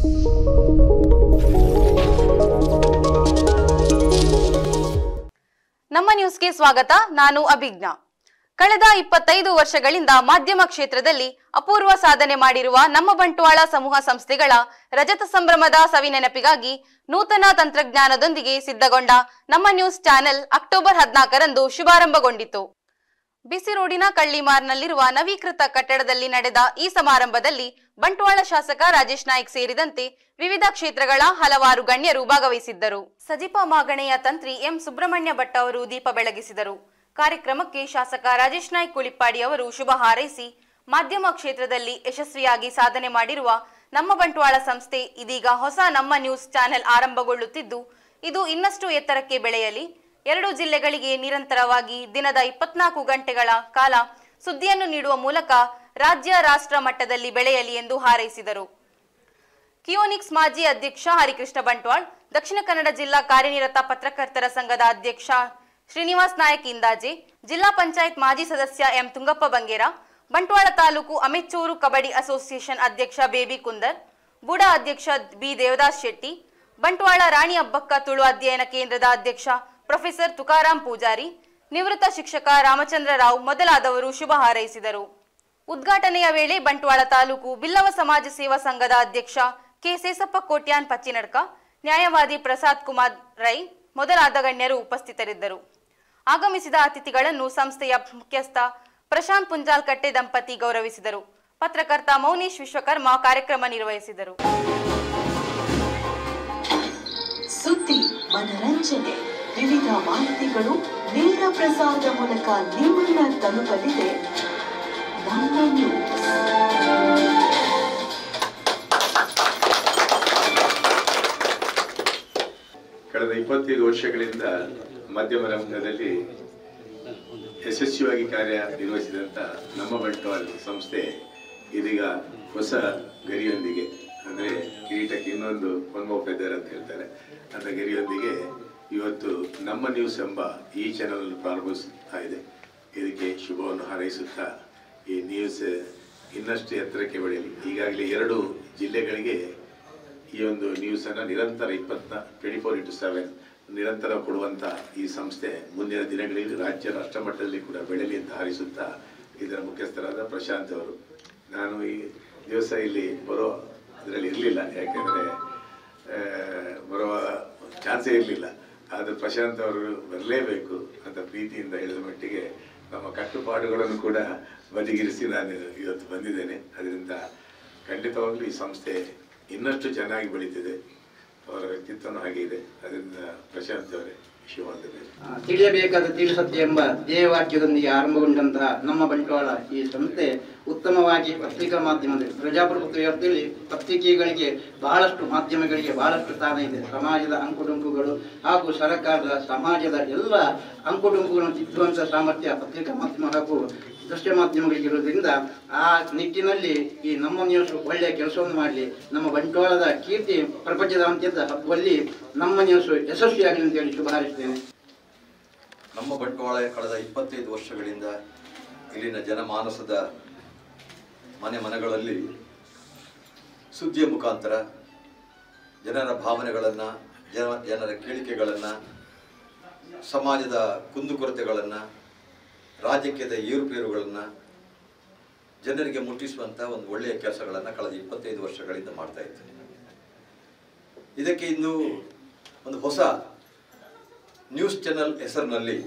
ನಮ್ಮ ನ್ಯೂಸ್ಗೆ ಸ್ವಾಗತ ನಾನು ಅಭಿಜ್ಞಾ ಕಳೆದ ಇಪ್ಪತ್ತೈದು ವರ್ಷಗಳಿಂದ ಮಾಧ್ಯಮ ಕ್ಷೇತ್ರದಲ್ಲಿ ಅಪೂರ್ವ ಸಾಧನೆ ಮಾಡಿರುವ ನಮ್ಮ ಬಂಟ್ವಾಳ ಸಮೂಹ ಸಂಸ್ಥೆಗಳ ರಜತ ಸಂಭ್ರಮದ ಸವಿನೆನಪಿಗಾಗಿ ನೂತನ ತಂತ್ರಜ್ಞಾನದೊಂದಿಗೆ ಸಿದ್ಧಗೊಂಡ ನಮ್ಮ ನ್ಯೂಸ್ ಚಾನೆಲ್ ಅಕ್ಟೋಬರ್ ಹದಿನಾಲ್ಕರಂದು ಶುಭಾರಂಭಗೊಂಡಿತು ಬಿಸಿ ರೋಡಿನ ಕಳ್ಳಿಮಾರ್ನಲ್ಲಿರುವ ನವೀಕೃತ ಕಟ್ಟಡದಲ್ಲಿ ನಡೆದ ಈ ಸಮಾರಂಭದಲ್ಲಿ ಬಂಟ್ವಾಳ ಶಾಸಕ ರಾಜೇಶ್ ನಾಯ್ಕ್ ಸೇರಿದಂತೆ ವಿವಿಧ ಕ್ಷೇತ್ರಗಳ ಹಲವಾರು ಗಣ್ಯರು ಭಾಗವಹಿಸಿದ್ದರು ಸಜಿಪ ಮಾಗಣೆಯ ತಂತ್ರಿ ಎಂ ಸುಬ್ರಹ್ಮಣ್ಯ ಭಟ್ ಅವರು ದೀಪ ಬೆಳಗಿಸಿದರು ಕಾರ್ಯಕ್ರಮಕ್ಕೆ ಶಾಸಕ ರಾಜೇಶ್ ನಾಯ್ಕ್ ಕುಳಿಪ್ಪಾಡಿ ಅವರು ಶುಭ ಹಾರೈಸಿ ಮಾಧ್ಯಮ ಕ್ಷೇತ್ರದಲ್ಲಿ ಯಶಸ್ವಿಯಾಗಿ ಸಾಧನೆ ಮಾಡಿರುವ ನಮ್ಮ ಬಂಟ್ವಾಳ ಸಂಸ್ಥೆ ಇದೀಗ ಹೊಸ ನಮ್ಮ ನ್ಯೂಸ್ ಚಾನೆಲ್ ಆರಂಭಗೊಳ್ಳುತ್ತಿದ್ದು ಇದು ಇನ್ನಷ್ಟು ಎತ್ತರಕ್ಕೆ ಬೆಳೆಯಲಿ ಎರಡು ಜಿಲ್ಲೆಗಳಿಗೆ ನಿರಂತರವಾಗಿ ದಿನದ ಇಪ್ಪತ್ನಾಲ್ಕು ಗಂಟೆಗಳ ಕಾಲ ಸುದ್ದಿಯನ್ನು ನೀಡುವ ಮೂಲಕ ರಾಜ್ಯ ರಾಷ್ಟ್ರ ಮಟ್ಟದಲ್ಲಿ ಬೆಳೆಯಲಿ ಎಂದು ಹಾರೈಸಿದರು ಕಿಯೋನಿಕ್ಸ್ ಮಾಜಿ ಅಧ್ಯಕ್ಷ ಹರಿಕೃಷ್ಣ ಬಂಟ್ವಾಳ್ ದಕ್ಷಿಣ ಕನ್ನಡ ಜಿಲ್ಲಾ ಕಾರ್ಯನಿರತ ಪತ್ರಕರ್ತರ ಸಂಘದ ಅಧ್ಯಕ್ಷ ಶ್ರೀನಿವಾಸ್ ನಾಯಕ್ ಇಂದಾಜೆ ಜಿಲ್ಲಾ ಪಂಚಾಯತ್ ಮಾಜಿ ಸದಸ್ಯ M Tungappa Bangera Bantwal taluk amateur kabaddi association ಅಧ್ಯಕ್ಷ ಬೇಬಿ ಕುಂದರ್ ಬುಡ ಅಧ್ಯಕ್ಷ ಬಿ ದೇವದಾಸ್ ಶೆಟ್ಟಿ ಬಂಟ್ವಾಳ ರಾಣಿ ಅಬ್ಬಕ್ಕ ತುಳು ಅಧ್ಯಯನ ಕೇಂದ್ರದ ಅಧ್ಯಕ್ಷ ಪ್ರೊಫೆಸರ್ ತುಕಾರಾಂ ಪೂಜಾರಿ ನಿವೃತ್ತ ಶಿಕ್ಷಕ ರಾಮಚಂದ್ರ ರಾವ್ ಮೊದಲಾದವರು ಶುಭ ಹಾರೈಸಿದರು ಉದ್ಘಾಟನೆಯ ವೇಳೆ ಬಂಟ್ವಾಳ ತಾಲೂಕು ಬಿಲ್ಲವ ಸಮಾಜ ಸೇವಾ ಸಂಘದ ಅಧ್ಯಕ್ಷ ಕೆ ಸೇಸಪ್ಪ ಕೋಟ್ಯಾನ್ ಪಚ್ಚಿನಡ್ಕ ನ್ಯಾಯವಾದಿ ಪ್ರಸಾದ್ ಕುಮಾರ್ ರೈ ಮೊದಲಾದ ಗಣ್ಯರು ಉಪಸ್ಥಿತರಿದ್ದರು ಆಗಮಿಸಿದ ಅತಿಥಿಗಳನ್ನು ಸಂಸ್ಥೆಯ ಮುಖ್ಯಸ್ಥ ಪ್ರಶಾಂತ್ ಪುಂಜಾಲ್ಕಟ್ಟೆ ದಂಪತಿ ಗೌರವಿಸಿದರು ಪತ್ರಕರ್ತ ಮೌನೀಶ್ ವಿಶ್ವಕರ್ಮ ಕಾರ್ಯಕ್ರಮ ನಿರ್ವಹಿಸಿದರು ಸುದ್ದಿ ಮನರಂಜನೆ ವಿವಿಧ ಮಾಹಿತಿಗಳು ನೇರ ಪ್ರಸಾರದ ಮೂಲಕ ನಿಮ್ಮನ್ನ ತಲುಪಲಿದೆ ನಮ್ಮ ನ್ಯೂಸ್ ಕಳೆದ ಇಪ್ಪತ್ತೈದು ವರ್ಷಗಳಿಂದ ಮಾಧ್ಯಮ ರಂಗದಲ್ಲಿ ಯಶಸ್ವಿಯಾಗಿ ಕಾರ್ಯ ನಿರ್ವಹಿಸಿದಂಥ ನಮ್ಮ ಬಂಟ್ವಾಳ ಸಂಸ್ಥೆ ಇದೀಗ ಹೊಸ ಗರಿಯೊಂದಿಗೆ ಅಂದರೆ ಕಿರೀಟಕ್ಕೆ ಇನ್ನೊಂದು ಹೊನ್ಮೋಪೆದ್ದಾರೆ ಅಂತ ಹೇಳ್ತಾರೆ ಅಂತ ಗರಿಯೊಂದಿಗೆ ಇವತ್ತು ನಮ್ಮ ನ್ಯೂಸ್ ಎಂಬ ಈ ಚಾನಲ್ ಪ್ರಾರಂಭಿಸ್ತಾ ಇದೆ ಇದಕ್ಕೆ ಶುಭವನ್ನು ಹಾರೈಸುತ್ತಾ ಈ ನ್ಯೂಸ್ ಇನ್ನಷ್ಟು ಎತ್ತರಕ್ಕೆ ಬೆಳೆಯಲಿ ಈಗಾಗಲೇ ಎರಡು ಜಿಲ್ಲೆಗಳಿಗೆ ಈ ಒಂದು ನ್ಯೂಸನ್ನು ನಿರಂತರ ಇಪ್ಪತ್ನ ಟ್ವೆಂಟಿ ಫೋರ್ ಇಂಟು ಸೆವೆನ್ ನಿರಂತರ ಕೊಡುವಂಥ ಈ ಸಂಸ್ಥೆ ಮುಂದಿನ ದಿನಗಳಲ್ಲಿ ರಾಜ್ಯ ರಾಷ್ಟ್ರ ಮಟ್ಟದಲ್ಲಿ ಕೂಡ ಬೆಳೆಯಲಿ ಅಂತ ಹಾರೈಸುತ್ತಾ ಇದರ ಮುಖ್ಯಸ್ಥರಾದ ಪ್ರಶಾಂತ್ ಅವರು ನಾನು ಈ ದಿವಸ ಇಲ್ಲಿ ಬರೋ ಇದರಲ್ಲಿ ಇರಲಿಲ್ಲ ಯಾಕೆಂದರೆ ಬರುವ ಚಾನ್ಸೇ ಇರಲಿಲ್ಲ ಆದರೆ ಪ್ರಶಾಂತ್ ಅವರು ಬರಲೇಬೇಕು ಅಂತ ಪ್ರೀತಿಯಿಂದ ಹೇಳಿದ ಮಟ್ಟಿಗೆ ನಮ್ಮ ಕಟ್ಟುಪಾಡುಗಳನ್ನು ಕೂಡ ಬದಿಗಿರಿಸಿ ನಾನು ಇವತ್ತು ಬಂದಿದ್ದೇನೆ ಅದರಿಂದ ಖಂಡಿತವಾಗ್ಲೂ ಈ ಸಂಸ್ಥೆ ಇನ್ನಷ್ಟು ಚೆನ್ನಾಗಿ ಬೆಳೀತಿದೆ ಅವರ ವ್ಯಕ್ತಿತ್ವನೂ ಹಾಗೆ ಇದೆ ಅದರಿಂದ ಪ್ರಶಾಂತ್ ಅವರೇ ಶಿವಾಂತನೇ ಆ, ತಿಳಿಯಬೇಕಾದ ತಿಳಿಸತ್ಯ ಎಂಬ ಧ್ಯೇಯವಾಕ್ಯದೊಂದಿಗೆ ಆರಂಭಗೊಂಡಂತಹ ನಮ್ಮ ಬಂಟ್ವಾಳ ಈ ಸಂಸ್ಥೆ ಉತ್ತಮವಾಗಿ ಪತ್ರಿಕಾ ಮಾಧ್ಯಮದಲ್ಲಿ ಪ್ರಜಾಪ್ರಭುತ್ವ ವ್ಯವಸ್ಥೆಯಲ್ಲಿ ಪತ್ರಿಕೆಗಳಿಗೆ ಬಹಳಷ್ಟು ಮಾಧ್ಯಮಗಳಿಗೆ ಬಹಳಷ್ಟು ಸ್ಥಾನ ಇದೆ ಸಮಾಜದ ಅಂಕುಡೊಂಕುಗಳು ಹಾಗೂ ಸರ್ಕಾರದ ಸಮಾಜದ ಎಲ್ಲ ಅಂಕುಡೊಂಕುಗಳನ್ನು ತಿದ್ದುವಂತಹ ಸಾಮರ್ಥ್ಯ ಪತ್ರಿಕಾ ಮಾಧ್ಯಮ ಹಾಗೂ ದೃಶ್ಯ ಮಾಧ್ಯಮಗಳಿಗೆ ಇರೋದ್ರಿಂದ ಆ ನಿಟ್ಟಿನಲ್ಲಿ ಈ ನಮ್ಮ ನ್ಯೂಸ್ ಒಳ್ಳೆಯ ಕೆಲಸವನ್ನು ಮಾಡಲಿ ನಮ್ಮ ಬಂಟ್ವಾಳದ ಕೀರ್ತಿ ಪ್ರಪಂಚದಾದ್ಯಂತ ಹಬ್ಬಲ್ಲಿ ನಮ್ಮ ನ್ಯೂಸ್ ಯಶಸ್ವಿಯಾಗಲಿ ಅಂತೇಳಿ ಶುಭ ಹಾರೈಸ್ತೇನೆ ನಮ್ಮ ಬಂಟ್ವಾಳ ಕಳೆದ ಇಪ್ಪತ್ತೈದು ವರ್ಷಗಳಿಂದ ಇಲ್ಲಿನ ಜನಮಾನಸದ ಮನೆ ಮನೆಗಳಲ್ಲಿ ಸುದ್ದಿಯ ಮುಖಾಂತರ ಜನರ ಭಾವನೆಗಳನ್ನು ಜನ ಜನರ ಕೇಳಿಕೆಗಳನ್ನು ಸಮಾಜದ ಕುಂದುಕೊರತೆಗಳನ್ನು ರಾಜಕೀಯದ ಏರುಪೇರುಗಳನ್ನು ಜನರಿಗೆ ಮುಟ್ಟಿಸುವಂಥ ಒಂದು ಒಳ್ಳೆಯ ಕೆಲಸಗಳನ್ನು ಕಳೆದ ಇಪ್ಪತ್ತೈದು ವರ್ಷಗಳಿಂದ ಮಾಡ್ತಾ ಇದ್ದೇನೆ ಇದಕ್ಕೆ ಇಂದು ಒಂದು ಹೊಸ ನ್ಯೂಸ್ ಚಾನೆಲ್ ಹೆಸರಿನಲ್ಲಿ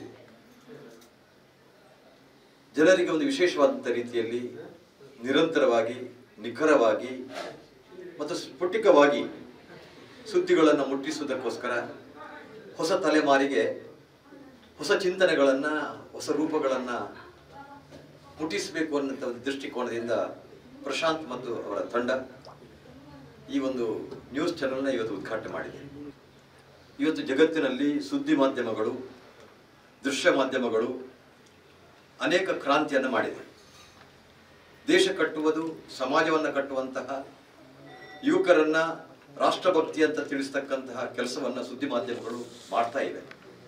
ಜನರಿಗೆ ಒಂದು ವಿಶೇಷವಾದಂಥ ರೀತಿಯಲ್ಲಿ ನಿರಂತರವಾಗಿ ನಿಖರವಾಗಿ ಮತ್ತು ಸ್ಫುಟಿಕವಾಗಿ ಸುದ್ದಿಗಳನ್ನು ಮುಟ್ಟಿಸುವುದಕ್ಕೋಸ್ಕರ ಹೊಸ ತಲೆಮಾರಿಗೆ ಹೊಸ ಚಿಂತನೆಗಳನ್ನು ಹೊಸ ರೂಪಗಳನ್ನು ಮುಟ್ಟಿಸಬೇಕು ಅನ್ನೋಂಥ ಒಂದು ದೃಷ್ಟಿಕೋನದಿಂದ ಪ್ರಶಾಂತ್ ಮತ್ತು ಅವರ ತಂಡ ಈ ಒಂದು ನ್ಯೂಸ್ ಚಾನೆಲ್ನ ಇವತ್ತು ಉದ್ಘಾಟನೆ ಮಾಡಿದೆ ಇವತ್ತು ಜಗತ್ತಿನಲ್ಲಿ ಸುದ್ದಿ ಮಾಧ್ಯಮಗಳು ದೃಶ್ಯ ಮಾಧ್ಯಮಗಳು ಅನೇಕ ಕ್ರಾಂತಿಯನ್ನು ಮಾಡಿದೆ ದೇಶ ಕಟ್ಟುವುದು ಸಮಾಜವನ್ನು ಕಟ್ಟುವಂತಹ ಯುವಕರನ್ನ ರಾಷ್ಟ್ರಭಕ್ತಿ ಅಂತ ತಿಳಿಸ್ತಕ್ಕಂತಹ ಕೆಲಸವನ್ನ ಸುದ್ದಿ ಮಾಧ್ಯಮಗಳು ಮಾಡ್ತಾ ಇವೆ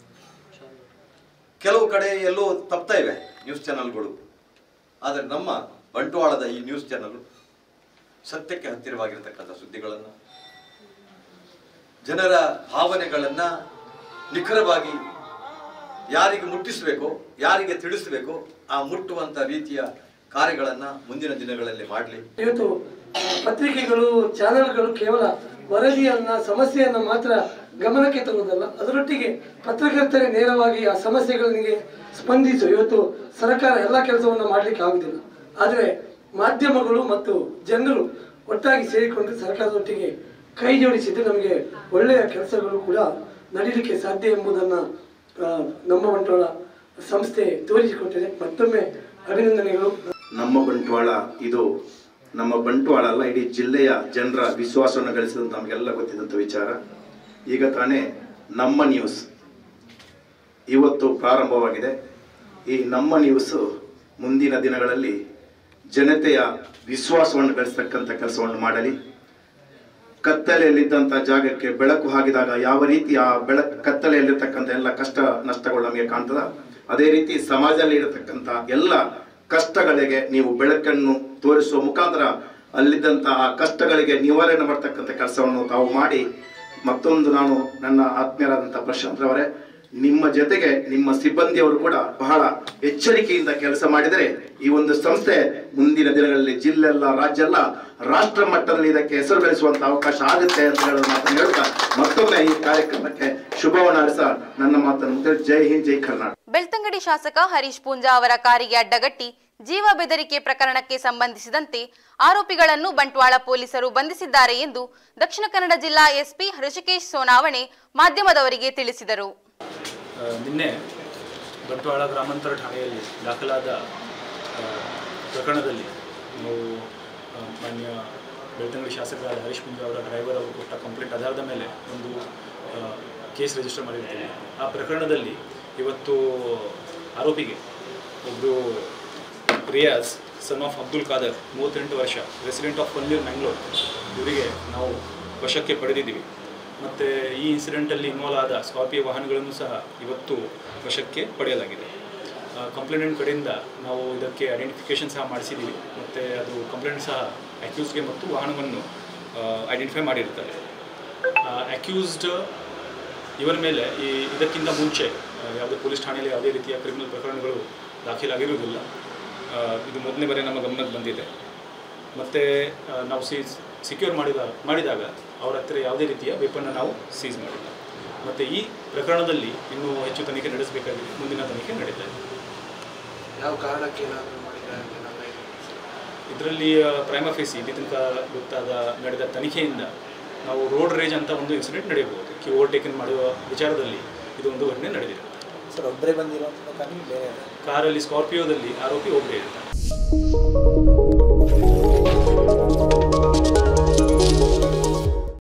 ಕೆಲವು ಕಡೆ ಎಲ್ಲೋ ತಪ್ತಾ ಇವೆ ನ್ಯೂಸ್ ಚಾನೆಲ್ಗಳು ಆದರೆ ನಮ್ಮ ಬಂಟ್ವಾಳದ ಈ ನ್ಯೂಸ್ ಚಾನೆಲ್ ಸತ್ಯಕ್ಕೆ ಹತ್ತಿರವಾಗಿರ್ತಕ್ಕಂಥ ಸುದ್ದಿಗಳನ್ನು ಜನರ ಭಾವನೆಗಳನ್ನು ನಿಖರವಾಗಿ ಯಾರಿಗೆ ಮುಟ್ಟಿಸಬೇಕು ಯಾರಿಗೆ ತಿಳಿಸಬೇಕು ಆ ಮುಟ್ಟುವಂಥ ರೀತಿಯ ಕಾರ್ಯಗಳನ್ನು ಮುಂದಿನ ದಿನಗಳಲ್ಲಿ ಮಾಡಲಿ ಇವತ್ತು ಆ, ಪತ್ರಿಕೆಗಳು ಚಾನೆಲ್ಗಳು ಕೇವಲ ವರದಿಯನ್ನ ಸಮಸ್ಯೆಯನ್ನ ಮಾತ್ರ ಗಮನಕ್ಕೆ ತರುವುದಲ್ಲ ಅದರೊಟ್ಟಿಗೆ ಪತ್ರಕರ್ತರೇ ನೇರವಾಗಿ ಆ ಸಮಸ್ಯೆಗಳಿಗೆ ಸ್ಪಂದಿಸು ಇವತ್ತು ಸರ್ಕಾರ ಎಲ್ಲ ಕೆಲಸವನ್ನು ಮಾಡಲಿಕ್ಕೆ ಆಗುದಿಲ್ಲ ಆದರೆ ಮಾಧ್ಯಮಗಳು ಮತ್ತು ಜನರು ಒಟ್ಟಾಗಿ ಸೇರಿಕೊಂಡು ಸರ್ಕಾರದೊಟ್ಟಿಗೆ ಕೈ ಜೋಡಿಸಿದ್ರೆ ನಮಗೆ ಒಳ್ಳೆಯ ಕೆಲಸಗಳು ಕೂಡ ನಡೀಲಿಕ್ಕೆ ಸಾಧ್ಯ ಎಂಬುದನ್ನ ಆ, ನಮ್ಮ ಬಂಟ್ವಾಳ ಸಂಸ್ಥೆ ತೋರಿಸಿಕೊಟ್ಟಿದೆ ಮತ್ತೊಮ್ಮೆ ಅಭಿನಂದನೆಗಳು ನಮ್ಮ ಬಂಟ್ವಾಳ ಇದು ನಮ್ಮ ಬಂಟ್ವಾಳ ಅಲ್ಲ ಇಡೀ ಜಿಲ್ಲೆಯ ಜನರ ವಿಶ್ವಾಸವನ್ನು ಗಳಿಸಿದಂತ ನಮಗೆಲ್ಲ ಗೊತ್ತಿದ್ದಂಥ ವಿಚಾರ ಈಗ ತಾನೇ ನಮ್ಮ ನ್ಯೂಸ್ ಇವತ್ತು ಪ್ರಾರಂಭವಾಗಿದೆ ಈ ನಮ್ಮ ನ್ಯೂಸ್ ಮುಂದಿನ ದಿನಗಳಲ್ಲಿ ಜನತೆಯ ವಿಶ್ವಾಸವನ್ನು ಗಳಿಸ್ತಕ್ಕಂಥ ಕೆಲಸವನ್ನು ಮಾಡಲಿ ಕತ್ತಲೆಯಲ್ಲಿದ್ದಂಥ ಜಾಗಕ್ಕೆ ಬೆಳಕು ಹಾಕಿದಾಗ ಯಾವ ರೀತಿ ಆ ಬೆಳಕ್ ಕತ್ತಲೆಯಲ್ಲಿರ್ತಕ್ಕಂಥ ಎಲ್ಲ ಕಷ್ಟ ನಷ್ಟಗಳು ನಮಗೆ ಕಾಣ್ತದ ಅದೇ ರೀತಿ ಸಮಾಜದಲ್ಲಿ ಇರತಕ್ಕಂಥ ಎಲ್ಲ ಕಷ್ಟಗಳಿಗೆ ನೀವು ಬೆಳಕನ್ನು ತೋರಿಸುವ ಮುಖಾಂತರ ಅಲ್ಲಿದ್ದಂತಹ ಕಷ್ಟಗಳಿಗೆ ನಿವಾರಣೆ ಮಾಡ್ತಕ್ಕಂಥ ಕೆಲಸವನ್ನು ತಾವು ಮಾಡಿ ಮತ್ತೊಂದು ನಾನು ನನ್ನ ಆತ್ಮೀಯರಾದಂಥ ಪ್ರಶಾಂತ್ ಅವರೇ ನಿಮ್ಮ ಜೊತೆಗೆ ನಿಮ್ಮ ಸಿಬ್ಬಂದಿಯವರು ಕೂಡ ಬಹಳ ಎಚ್ಚರಿಕೆಯಿಂದ ಕೆಲಸ ಮಾಡಿದರೆ ಈ ಒಂದು ಸಂಸ್ಥೆ ಮುಂದಿನ ದಿನಗಳಲ್ಲಿ ಜಿಲ್ಲೆಲ್ಲ ರಾಜ್ಯ ಎಲ್ಲ ರಾಷ್ಟ್ರ ಮಟ್ಟದಲ್ಲಿ ಇದಕ್ಕೆ ಹೆಸರು ಗಳಿಸುವಂತ ಅವಕಾಶ ಆಗುತ್ತೆ ಅಂತ ಹೇಳೋ ಮಾತನ್ನು ಹೇಳ್ತಾ ಮತ್ತೊಮ್ಮೆ ಈ ಕಾರ್ಯಕ್ರಮಕ್ಕೆ ಶುಭವನ್ನು ಹಾರೈಸ ನನ್ನ ಮಾತನ್ನು ಮುಗಿಸ್ತೇನೆ. ಜೈ ಹಿಂದ್ ಜೈ ಕರ್ನಾಟಕ ಬೆಳ್ತಂಗಡಿ ಶಾಸಕ ಹರೀಶ್ ಪೂಂಜಾ ಅವರ ಕಾರಿಗೆ ಅಡ್ಡಗಟ್ಟಿ ಜೀವ ಬೆದರಿಕೆ ಪ್ರಕರಣಕ್ಕೆ ಸಂಬಂಧಿಸಿದಂತೆ ಆರೋಪಿಗಳನ್ನು ಬಂಟ್ವಾಳ ಪೊಲೀಸರು ಬಂಧಿಸಿದ್ದಾರೆ ಎಂದು ದಕ್ಷಿಣ ಕನ್ನಡ ಜಿಲ್ಲಾ ಎಸ್ಪಿ ಹೃಷಿಕೇಶ್ ಸೋನಾವಣೆ ಮಾಧ್ಯಮದವರಿಗೆ ತಿಳಿಸಿದರು ಆ, ನಿನ್ನೆ ಬಂಟ್ವಾಳ ಗ್ರಾಮಾಂತರ ಠಾಣೆಯಲ್ಲಿ ದಾಖಲಾದ ಆ, ಪ್ರಕರಣದಲ್ಲಿ ನಾವು ಆ, ಮಾನ್ಯ ಬೆಳ್ತಂಗಡಿ ಶಾಸಕರಾದ ಹರೀಶ್ ಮುಂಜಾ ಅವರ ಡ್ರೈವರ್ ಅವರು ಕೊಟ್ಟ ಕಂಪ್ಲೇಂಟ್ ಆಧಾರದ ಮೇಲೆ ಒಂದು ಕೇಸ್ ರಿಜಿಸ್ಟರ್ ಮಾಡಿರ್ತೀವಿ ಆ ಪ್ರಕರಣದಲ್ಲಿ ಇವತ್ತು ಆರೋಪಿಗೆ ಒಬ್ಬರು ರಿಯಾಜ್ ಸನ್ ಆಫ್ ಅಬ್ದುಲ್ ಖಾದರ್ ಮೂವತ್ತೆಂಟು ವರ್ಷ ರೆಸಿಡೆಂಟ್ ಆಫ್ ಪನ್ನೀರ್ ಮ್ಯಾಂಗ್ಳೂರ್ ಇವರಿಗೆ ನಾವು ವಶಕ್ಕೆ ಪಡೆದಿದ್ದೀವಿ ಮತ್ತು ಈ ಇನ್ಸಿಡೆಂಟಲ್ಲಿ ಇನ್ವಾಲ್ವ್ ಆದ ಸ್ಕಾರ್ಪಿಯೋ ವಾಹನಗಳನ್ನು ಸಹ ಇವತ್ತು ವಶಕ್ಕೆ ಪಡೆಯಲಾಗಿದೆ ಕಂಪ್ಲೇಂಟ್ ಕಡೆಯಿಂದ ನಾವು ಇದಕ್ಕೆ ಐಡೆಂಟಿಫಿಕೇಷನ್ ಸಹ ಮಾಡಿಸಿದ್ದೀವಿ ಮತ್ತು ಅದು ಕಂಪ್ಲೇಂಟ್ ಸಹ ಅಕ್ಯೂಸ್ಗೆ ಮತ್ತು ವಾಹನವನ್ನು ಐಡೆಂಟಿಫೈ ಮಾಡಿರ್ತಾರೆ ಅಕ್ಯೂಸ್ಡ್ ಇವರ ಮೇಲೆ ಈ ಇದಕ್ಕಿಂತ ಮುಂಚೆ ಆ, ಯಾವುದೇ ಪೊಲೀಸ್ ಠಾಣೆಯಲ್ಲಿ ಯಾವುದೇ ರೀತಿಯ ಕ್ರಿಮಿನಲ್ ಪ್ರಕರಣಗಳು ದಾಖಲಾಗಿರುವುದಿಲ್ಲ ಆ, ಇದು ಮೊದಲನೇ ಬಾರಿ ನಮ್ಮ ಗಮನಕ್ಕೆ ಬಂದಿದೆ ಮತ್ತು ನಾವು ಸೀಸ್ ಸಿಕ್ಯೂರ್ ಮಾಡಿದ ಮಾಡಿದಾಗ ಅವರ ಹತ್ತಿರ ಯಾವುದೇ ರೀತಿಯ ವೆಪನ್ನ ನಾವು ಸೀಸ್ ಮಾಡಿಲ್ಲ ಮತ್ತು ಈ ಪ್ರಕರಣದಲ್ಲಿ ಇನ್ನೂ ಹೆಚ್ಚು ತನಿಖೆ ನಡೆಸಬೇಕಾಗಿದೆ ಮುಂದಿನ ತನಿಖೆ ನಡೀತಾ ಇದೆ ಯಾವ ಕಾರಣಕ್ಕೆ ಏನಾದರೂ ಮಾಡಿದ್ದಾರೆ ಏನಾದರೂ ಇದರಲ್ಲಿ ಪ್ರೈಮ ಫೇಸಿ ಇಲ್ಲಿ ತನಕ ಗೊತ್ತಾದ ನಡೆದ ತನಿಖೆಯಿಂದ ನಾವು ರೋಡ್ ರೇಜ್ ಅಂತ ಒಂದು ಇನ್ಸಿಡೆಂಟ್ ನಡೆಯಬಹುದು ಕಿ ಓವರ್ಟೇಕನ್ ಮಾಡುವ ವಿಚಾರದಲ್ಲಿ ಇದು ಒಂದು ಘಟನೆ ನಡೆದಿದೆ ಸರ್ ಒಬ್ಬರೇ ಬಂದಿರೋ ಕಾರಣ ಬೇರೆ ಕಾರಲ್ಲಿ ಸ್ಕಾರ್ಪಿಯೋದಲ್ಲಿ ಆರೋಪಿ ಒಬ್ಬರೇ ಇರ್ತಾರೆ